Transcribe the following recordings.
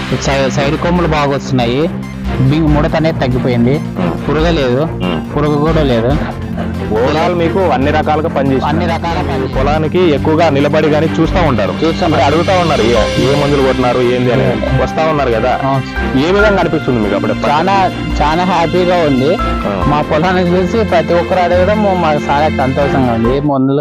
సై- side కొమ్ములు బాగా వస్తున్నాయి బింగ్ ముడత అనేది తగ్గిపోయింది పురుగ లేదు ఉమ్. పురుగు కూడా లేదు ఓవరాల్ మీకు అన్ని రకాలుగా పనిచేసి అన్ని రకాల పని- పొలానికి ఎక్కువగా నిలబడి కానీ చూస్తూ ఉంటారు చూస్తాం. మరి అడుగుతా ఉన్నారు ఏ- ఏ మందులు కొట్టినారు ఏంది అని వస్తా ఉన్నారు కదా అవును. ఏ విధంగా అనిపిస్తుంది మీకు అప్పుడు చాలా చాలా హ్యాపీగా ఉంది ఆ. మా పొలాన్ని చూసి ప్రతి ఒక్కరు అడగడం మాకు చాలా సంతోషంగా ఉంది ఏ మందులు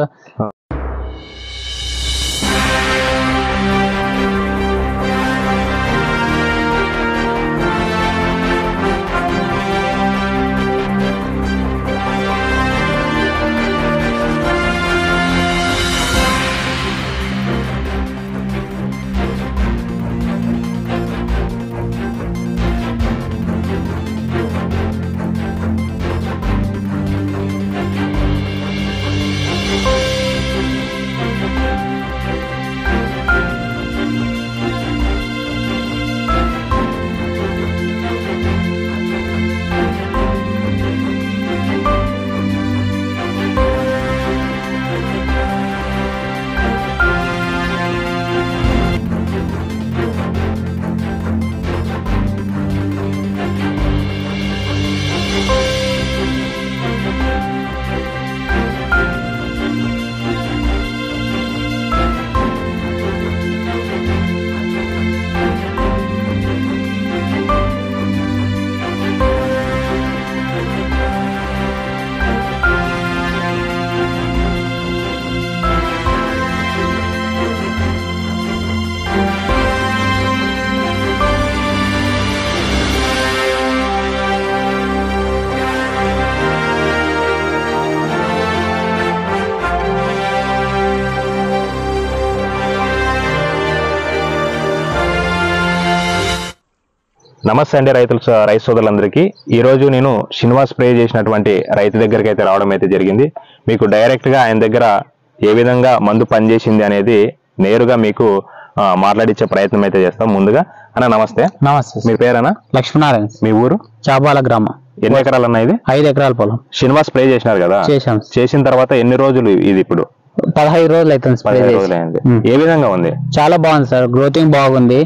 నమస్తే అండి రైతులు స- రైతు సోదరులందరికీ ఈ రోజు నేను షిన్వా స్ప్రే చేసినటువంటి రైతు దగ్గరికి అయితే రావడం అయితే జరిగింది మీకు డైరెక్ట్ గా ఆయన దగ్గర ఏ విధంగా మందు పనిచేసింది అనేది నేరుగా మీకు ఆ, మాట్లాడించే ప్రయత్నం అయితే చేస్తాం ముందుగా అన్న నమస్తే నమస్తే మీ పేరేనా లక్ష్మీనారాయణ మీ ఊరు చాబాల గ్రామం ఎన్ని ఎకరాలు అన్న ఇది ఐదు ఎకరాల పొలం షిన్వా స్ప్రే చేసినారు కదా చేశాం చేసిన తర్వాత ఎన్ని రోజులు ఇది ఇప్పుడు పదహైదు రోజులు అవుతుంది స్ప్రే పదిహేను చేసి రోజులు అయింది ఉమ్. ఏ విధంగా ఉంది చాలా బాగుంది సార్ గ్రోతింగ్ బాగుంది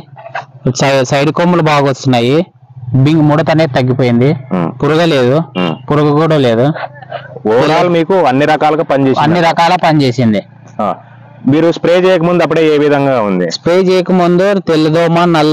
సై- సైడ్ కొమ్ములు బాగా వస్తున్నాయి బింగ్ ముడత అనేది తగ్గిపోయింది ఉమ్, పురుగ లేదు ఉమ్. పురుగు కూడా లేదు ఓవరాల్ మీకు అన్ని రకాలుగా పనిచేసింది అన్ని రకాల పని చేసింది ఆ. మీరు స్ప్రే చేయకముందు అప్పుడే ఏ విధంగా ఉంది స్ప్రే చేయకముందు తెల్లదోమ నల్ల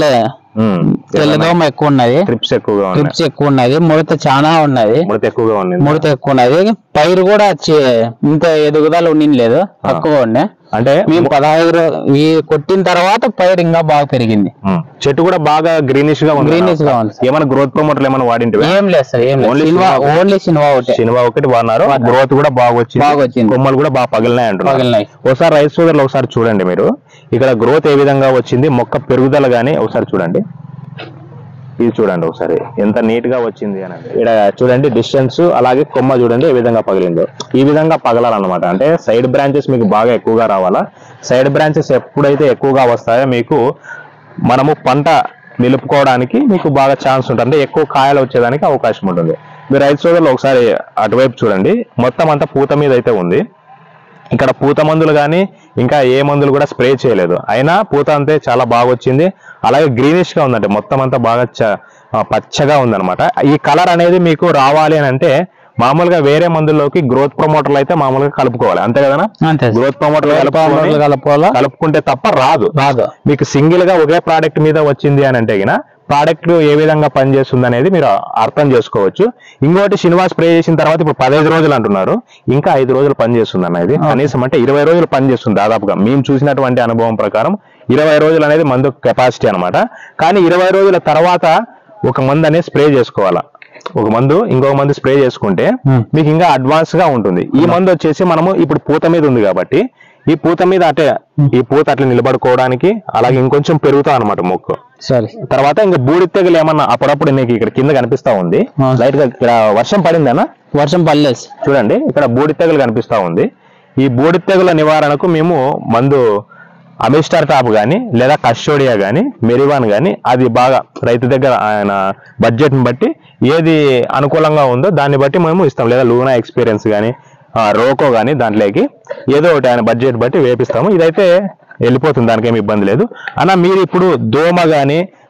తెల్లదోమ ఎక్కువ ఉన్నది ట్రిప్స్ ఎక్కువగా ఉన్నాయి ట్రిప్స్ ఎక్కువ ఉన్నది ముడత చాలా ఉన్నది ముడత ఎక్కువగా ఉంది ముడత ఎక్కువ ఉన్నది పైరు కూడా చే- ఇంత ఎదుగుదల ఉండింది తక్కువ ఉండే అంటే మేము పదహైదు రో- ఈ కొట్టిన తర్వాత పైరు ఇంకా బాగా పెరిగింది ఉమ్, చెట్టు కూడా బాగా గ్రీనిష్ గా ఉంది గ్రీనిష్ గా ఉంది ఏమైనా గ్రోత్ ప్రమోటర్లు ఏమైనా వాడింటివి ఏం లేదు సార్ ఏం లేదు Only cinema cinema only cinema ఒకటే సినిమా ఒకటి వాడినారు గ్రోత్ కూడా బాగా వచ్చింది బాగా వచ్చింది. కొమ్మలు కూడా బాగా పగిలినాయి అంటున్నారు పగిలినాయి. ఒకసారి రైతు సోదరులు ఒకసారి చూడండి మీరు ఇక్కడ గ్రోత్ ఏ విధంగా వచ్చింది మొక్క పెరుగుదల గానీ ఒకసారి చూడండి ఇది చూడండి ఒకసారి ఎంత నీట్ గా వచ్చింది అని ఇక్కడ చూడండి డిస్టెన్స్ అలాగే కొమ్మ చూడండి ఏ విధంగా పగిలిందో ఈ విధంగా పగలాలన్నమాట అంటే సైడ్ బ్రాంచెస్ మీకు బాగా ఎక్కువగా రావాలా సైడ్ బ్రాంచెస్ ఎప్పుడైతే ఎక్కువగా వస్తాయో మీకు మనము పంట నిలుపుకోవడానికి మీకు బాగా ఛాన్స్ ఉంటుంది అంటే ఎక్కువ కాయలు వచ్చేదానికి అవకాశం ఉంటుంది మీరు రైతు సోదరులు ఒకసారి అటువైపు చూడండి మొత్తం అంతా పూత మీద అయితే ఉంది ఇక్కడ పూత మందులు కానీ ఇంకా ఏ మందులు కూడా స్ప్రే చేయలేదు అయినా పూత అంతే చాలా బాగా వచ్చింది అలాగే గ్రీనిష్ గా ఉందంటే మొత్తం అంతా బాగా చ- ఆ, పచ్చగా ఉందన్నమాట ఈ కలర్ అనేది మీకు రావాలి అని అంటే మామూలుగా వేరే మందుల్లోకి గ్రోత్ ప్రమోటర్లు అయితే మామూలుగా కలుపుకోవాలి అంతే కదా అంతే సార్. గ్రోత్ ప్రమోటర్ పావులు కలపాలా కలుపుకుంటే తప్ప రాదు రాదు మీకు సింగిల్ గా ఒకే ప్రోడక్ట్ మీద వచ్చింది అని అంటే గిన ప్రోడక్ట్ ఏ విధంగా పనిచేస్తుంది అనేది మీరు అర్థం చేసుకోవచ్చు ఇంకోటి సినిమా స్ప్రే చేసిన తర్వాత ఇప్పుడు పదహైదు రోజులు అంటున్నారు ఇంకా ఐదు రోజులు పనిచేస్తుంది అన్న ఇది కనీసం అంటే ఇరవై రోజులు పనిచేస్తుంది దాదాపుగా మేము చూసినటువంటి అనుభవం ప్రకారం ఇరవై రోజులు అనేది మందు కెపాసిటీ అన్నమాట కానీ ఇరవై రోజుల తర్వాత ఒక మందు అనేది స్ప్రే చేసుకోవాలా ఒక మందు ఇంకొక మందు స్ప్రే చేసుకుంటే Hmm. మీకు ఇంకా అడ్వాన్స్ గా ఉంటుంది ఈ మందు వచ్చేసి మనము ఇప్పుడు పూత మీద ఉంది కాబట్టి ఈ పూత మీద అటే ఈ పూత అట్లా నిలబడుకోవడానికి అలాగే ఇంకొంచెం పెరుగుతా అనమాట మొక్కు సరే తర్వాత ఇంకా బూడి తెగులు ఏమన్నా అప్పుడప్పుడు నీకు ఇక్కడ కింద కనిపిస్తా ఉంది ఆ. లైట్ గా ఇక్కడ వర్షం పడిందనా వర్షం పడలేదు చూడండి ఇక్కడ బూడి తెగులు కనిపిస్తా ఉంది ఈ బూడి తెగుల నివారణకు మేము మందు అమిస్టార్ టాప్ కానీ లేదా కస్టోడియా కానీ మెరివాన్ కానీ అది బాగా రైతు దగ్గర ఆయన బడ్జెట్ ని బట్టి ఏది అనుకూలంగా ఉందో దాన్ని బట్టి మేము ఇస్తాం లేదా లూనా ఎక్స్పీరియన్స్ కానీ రోకో కానీ దాంట్లోకి ఏదో ఒకటి ఆయన బడ్జెట్ బట్టి వేపిస్తాము ఇదైతే వెళ్ళిపోతుంది దానికి ఏమి ఇబ్బంది లేదు అన్న మీరు ఇప్పుడు దోమ కానీ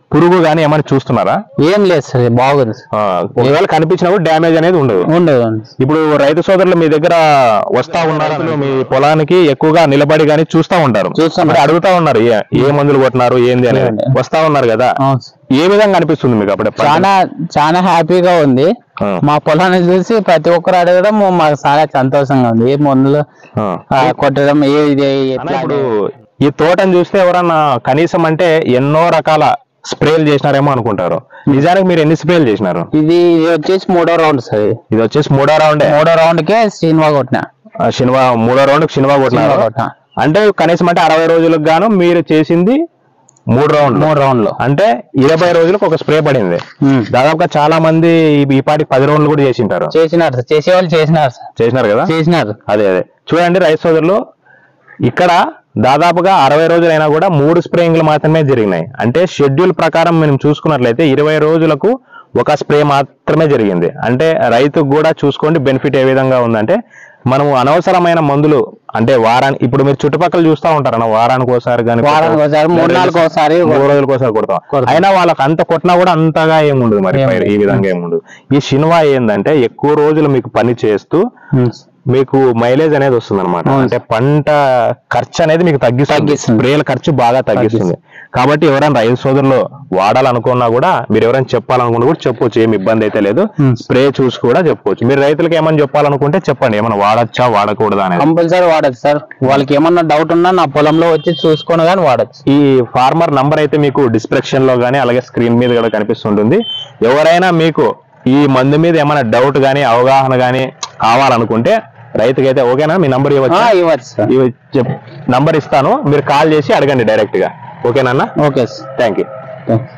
పురుగు గానీ ఏమైనా చూస్తున్నారా ఏం లేదు సార్ బాగుంది ఆ, ఒకవేళ కనిపించినప్పుడు డ్యామేజ్ అనేది ఉండదు ఉండదు ఇప్పుడు రైతు సోదరులు మీ దగ్గర వస్తా ఉన్నారు మీ పొలానికి ఎక్కువగా నిలబడి గానీ చూస్తా ఉంటారు చూస్తున్నారు. అంటే అడుగుతా ఉన్నారు ఏ- ఏ మందులు కొట్టినారు ఏంది అనేది ఏంది. వస్తా ఉన్నారు కదా అవును సార్. ఏ విధంగా అనిపిస్తుంది మీకు అప్పుడే పంట? చాలా చాలా హ్యాపీగా ఉంది ఆ, మా పొలాన్ని చూసి ప్రతి ఒక్కరు అడగడం మాకు చాలా సంతోషంగా ఉంది ఏ మందులు ఆ. ఆ, కొట్టడం ఏ ఇది అన్న, ఎట్లా ఇప్పుడు ఈ తోటను చూస్తే ఎవరన్నా కనీసం అంటే ఎన్నో రకాల స్ప్రేలు చేసినారేమో అనుకుంటారు నిజానికి మీరు ఎన్ని స్ప్రేలు చేసినారు ఇది ఇది వచ్చేసి మూడో రౌండ్ సార్ ఇది. ఇది వచ్చేసి మూడో రౌండే మూడో రౌండ్ కే సినిమా కొట్టిన ఆ, శనివా మూడో రౌండ్ సినిమా సినిమా కొట్టినారు కొట్టిన అంటే కనీసం అంటే అరవై రోజులకు గాను మీరు చేసింది మూడు రౌండ్లు మూడు రౌండ్లు అంటే ఇరవై రోజులకు ఒక స్ప్రే పడింది ఉమ్. దాదాపుగా చాలా మంది ఈ- ఈ పాటికి పది రౌండ్లు కూడా చేసింటారు చేసినారు సార్ చేసేవాళ్ళు చేసినారు సార్ చేసినారు కదా చేసినారు అదే అదే చూడండి రైతు సోదరులు ఇక్కడ దాదాపుగా అరవై రోజులైనా కూడా మూడు స్ప్రేయింగ్లు మాత్రమే జరిగినాయి అంటే షెడ్యూల్ ప్రకారం మనం చూసుకున్నట్లయితే ఇరవై రోజులకు ఒక స్ప్రే మాత్రమే జరిగింది అంటే రైతుకు కూడా చూసుకోండి బెనిఫిట్ ఏ విధంగా ఉందంటే మనము అనవసరమైన మందులు అంటే వారానికి ఇప్పుడు మీరు చుట్టుపక్కల చూస్తూ ఉంటారన్న వారానికి ఒకసారి కానీ వారానికి ఒకసారి, మూడు నాలుగు ఒకసారి మూడు రోజులకు ఒకసారి కొడతాం కొడతాం. అయినా వాళ్ళకి అంత కొట్టినా కూడా అంతగా ఏముండదు మరి ఏం పైరు ఈ విధంగా ఏముండదు ఈ షిన్వా ఏంటంటే ఎక్కువ రోజులు మీకు పని చేస్తూ ఉమ్. మీకు మైలేజ్ అనేది వస్తుంది అనమాట అవును. అంటే పంట ఖర్చు అనేది మీకు తగ్గిస్తుంది తగ్గిస్తుంది. స్ప్రేల ఖర్చు బాగా తగ్గిస్తుంది కాబట్టి ఎవరైనా రైతు సోదరులు వాడాలనుకున్నా కూడా మీరు ఎవరైనా చెప్పాలనుకున్నా కూడా చెప్పొచ్చు ఏమి ఇబ్బంది అయితే లేదు Hmm. స్ప్రే చూసి కూడా చెప్పుకోవచ్చు మీరు రైతులకు ఏమైనా చెప్పాలనుకుంటే చెప్పండి ఏమైనా వాడచ్చా వాడకూడదా అనేది కంపల్సరీ వాడచ్చు సార్ వాళ్ళకి ఏమన్నా డౌట్ ఉన్నా నా పొలంలో వచ్చి చూసుకొని కానీ వాడచ్చు ఈ ఫార్మర్ నంబర్ అయితే మీకు డిస్క్రిప్షన్ లో కానీ అలాగే స్క్రీన్ మీద కూడా కనిపిస్తుంటుంది ఎవరైనా మీకు ఈ మందు మీద ఏమైనా డౌట్ కానీ అవగాహన కానీ కావాలనుకుంటే రైతుకైతే ఓకేనా మీ నంబర్ ఇవ్వచ్చు ఇవ్వచ్చు సార్ ఇవి చెప్ నంబర్ ఇస్తాను మీరు కాల్ చేసి అడగండి డైరెక్ట్ గా ఓకేనా okay sir thank you thanks.